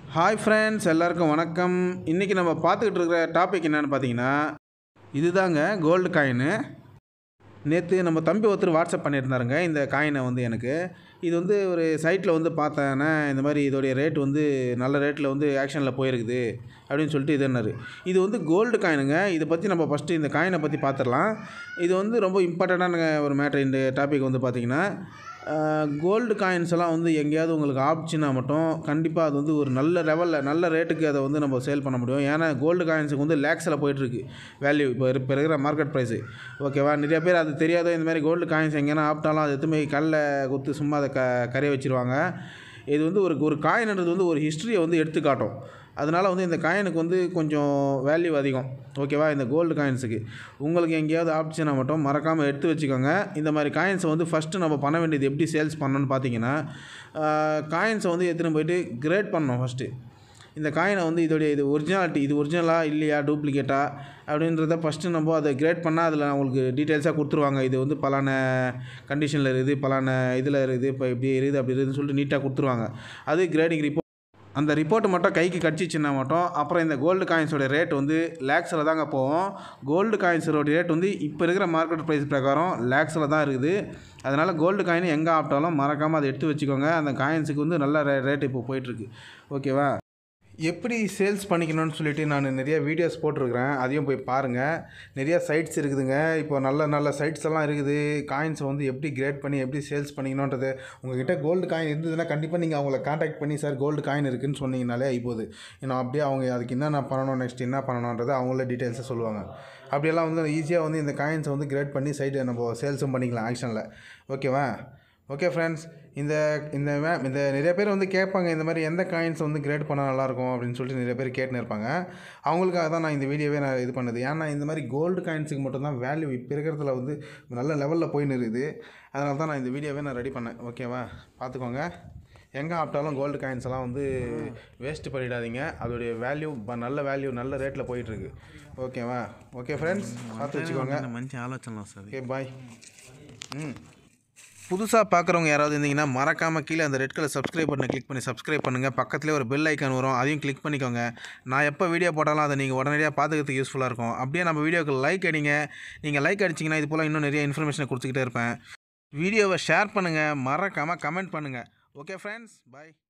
hi friends எல்லாருக்கும் வணக்கம் இன்றைக்கி நம்ம பார்த்துக்கிட்டு இருக்கிற டாபிக் என்னென்னு பார்த்தீங்கன்னா இதுதாங்க கோல்டு காயினு நேற்று நம்ம தம்பி ஒருத்தர் வாட்ஸ்அப் பண்ணியிருந்தாருங்க இந்த காயினை வந்து எனக்கு இது வந்து ஒரு சைட்டில் வந்து பார்த்தேன்னா இந்த மாதிரி இதோடைய ரேட் வந்து நல்ல ரேட்டில் வந்து ஆக்ஷனில் போயிருக்குது அப்படின்னு சொல்லிட்டு இது என்னரு இது வந்து கோல்டு காயினுங்க இதை பற்றி நம்ம ஃபஸ்ட்டு இந்த காயினை பற்றி பார்த்துடலாம் இது வந்து ரொம்ப இம்பார்ட்டண்ட்டான ஒரு மேட்ரு இந்த டாபிக் வந்து பார்த்திங்கன்னா கோல்டு காயின்ஸ் எல்லாம் வந்து எங்கேயாவது உங்களுக்கு ஆப்ஷனா மட்டும் கண்டிப்பாக அது வந்து ஒரு நல்ல லெவலில் நல்ல ரேட்டுக்கு அதை வந்து நம்ம சேல் பண்ண முடியும் ஏன்னா கோல்டு காயின்ஸுக்கு வந்து லேக்ஸில் போயிட்டுருக்கு வேல்யூ இப்போ இரு- இப்போ இருக்கிற மார்க்கெட் ப்ரைஸு ஓகேவா நிறைய பேர் அது தெரியாதோ இந்த மாதிரி கோல்டு காயின்ஸ் எங்கேனா ஆப்டாலும் அது எத்துமே கல்ல குத்து சும்மா அதை க கரைய வச்சிருவாங்க இது வந்து ஒரு ஒரு காயின்ன்றது வந்து ஒரு ஹிஸ்ட்ரியை வந்து எடுத்து காட்டும் அதனால் வந்து இந்த காயினுக்கு வந்து கொஞ்சம் வேல்யூ அதிகம் ஓகேவா இந்த கோல்டு காயின்ஸுக்கு உங்களுக்கு எங்கேயாவது ஆப்ஷனை மட்டும் மறக்காமல் எடுத்து வச்சுக்கோங்க இந்த மாதிரி காயின்ஸை வந்து ஃபஸ்ட்டு நம்ம பண்ண வேண்டியது எப்படி சேல்ஸ் பண்ணணும்னு பார்த்தீங்கன்னா காயின்ஸை வந்து எடுத்துன்னு போயிட்டு கிரேட் பண்ணணும் ஃபஸ்ட்டு இந்த காயினை வந்து இதோடைய இது ஒரிஜினாலிட்டி இது ஒரிஜினலா இல்லையா டூப்ளிகேட்டா அப்படின்றத ஃபஸ்ட்டு நம்ம அதை கிரேட் பண்ணால் அதில் உங்களுக்கு டீட்டெயில்ஸாக கொடுத்துருவாங்க இது வந்து பலான கண்டிஷனில் இருக்குது பலான இதில் இருக்குது இப்போ இப்படி இருக்குது அப்படி இருக்குதுன்னு சொல்லிட்டு நீட்டாக கொடுத்துருவாங்க அது கிரேடிங் ரிப்போர்ட் அந்த ரிப்போர்ட் மட்டும் கைக்கு கடிச்சிச்சுன்னா மட்டும் அப்புறம் இந்த கோல்டு காயின்ஸோட ரேட் வந்து லேக்ஸில் தாங்க போகும் கோல்டு காயின்ஸோட ரேட் வந்து இப்போ இருக்கிற மார்க்கெட் ப்ரைஸ் பிரகாரம் லேக்ஸில் தான் இருக்குது அதனால் கோல்டு காயின் எங்கே ஆப்டாலும் மறக்காமல் அதை எடுத்து வச்சுக்கோங்க அந்த காயின்ஸுக்கு வந்து நல்ல ரே ரேட் இப்போ போயிட்டுருக்கு ஓகேவா எப்படி சேல்ஸ் பண்ணிக்கணும்னு சொல்லிட்டு நான் நிறைய வீடியோஸ் போட்டிருக்கிறேன் அதையும் போய் பாருங்கள் நிறைய சைட்ஸ் இருக்குதுங்க இப்போ நல்ல நல்ல சைட்ஸ் எல்லாம் இருக்குது காயின்ஸை வந்து எப்படி கிரேட் பண்ணி எப்படி சேல்ஸ் பண்ணிக்கணுன்றது உங்ககிட்ட கோல்டு காயின் இருந்ததுன்னா கண்டிப்பாக நீங்கள் அவங்கள காண்டாக்ட் பண்ணி சார் கோல்டு காயின் இருக்குன்னு சொன்னீங்கனாலே ஆகிப்போகுது ஏன்னா அப்படியே அவங்க அதுக்கு என்னென்ன பண்ணணும் நெக்ஸ்ட் என்ன பண்ணணுன்றதை அவங்களே டீட்டெயில்ஸாக சொல்லுவாங்க அப்படியெல்லாம் வந்து ஈஸியாக வந்து இந்த காயின்ஸை வந்து கிரேட் பண்ணி சைட்டை நம்ம சேல்ஸும் பண்ணிக்கலாம் ஆக்ஷனில் ஓகேவா ஓகே ஃப்ரெண்ட்ஸ் இந்த இந்த மே இந்த நிறைய பேர் வந்து கேட்பாங்க இந்த மாதிரி எந்த காயின்ஸ் வந்து கிரேட் பண்ணால் நல்லாயிருக்கும் அப்படின்னு சொல்லிட்டு நிறைய பேர் கேட்டுன்னு இருப்பாங்க அவங்களுக்காக தான் நான் இந்த வீடியோவே நான் இது பண்ணது ஏன்னா இந்த மாதிரி கோல்டு காயின்ஸுக்கு மட்டும்தான் வேல்யூ இப்போ இருக்கிறதுல வந்து நல்ல லெவலில் போயின்னு இருக்குது அதனால தான் நான் இந்த வீடியோவே நான் ரெடி பண்ணேன் ஓகேவா பார்த்துக்கோங்க எங்கே ஆப்டாலும் கோல்டு காயின்ஸ் எல்லாம் வந்து வேஸ்ட் பண்ணிடாதீங்க அதோடைய வேல்யூ நல்ல வேல்யூ நல்ல ரேட்டில் போயிட்டுருக்கு ஓகேவா ஓகே ஃப்ரெண்ட்ஸ் பார்த்து வச்சுக்கோங்க మంచి ఆలోచనలు వస్తుంది ஓகே பாய் ம் புதுசாக பார்க்குறவங்க யாராவது இருந்தீங்கன்னா மறக்காமல் கீழே அந்த ரெட் கலர் சப்ஸ்கிரைப் பட்டனை கிளிக் பண்ணி சப்ஸ்கிரைப் பண்ணுங்கள் பக்கத்துலேயே ஒரு பெல் ஐக்கான் வரும் அதையும் கிளிக் பண்ணிக்கோங்க நான் எப்போ வீடியோ போட்டாலும் அதை நீங்கள் உடனடியாக பார்த்துக்கிறதுக்கு யூஸ்ஃபுல்லாக இருக்கும் அப்படியே நம்ம வீடியோக்கு லைக் அடிங்க நீங்கள் லைக் அடிச்சிங்கன்னா இது போல் இன்னும் நிறைய இன்ஃபர்மேஷனை கொடுத்துக்கிட்டே இருப்பேன் வீடியோவை ஷேர் பண்ணுங்கள் மறக்காமல் கமெண்ட் பண்ணுங்கள் ஓகே ஃப்ரெண்ட்ஸ் பாய்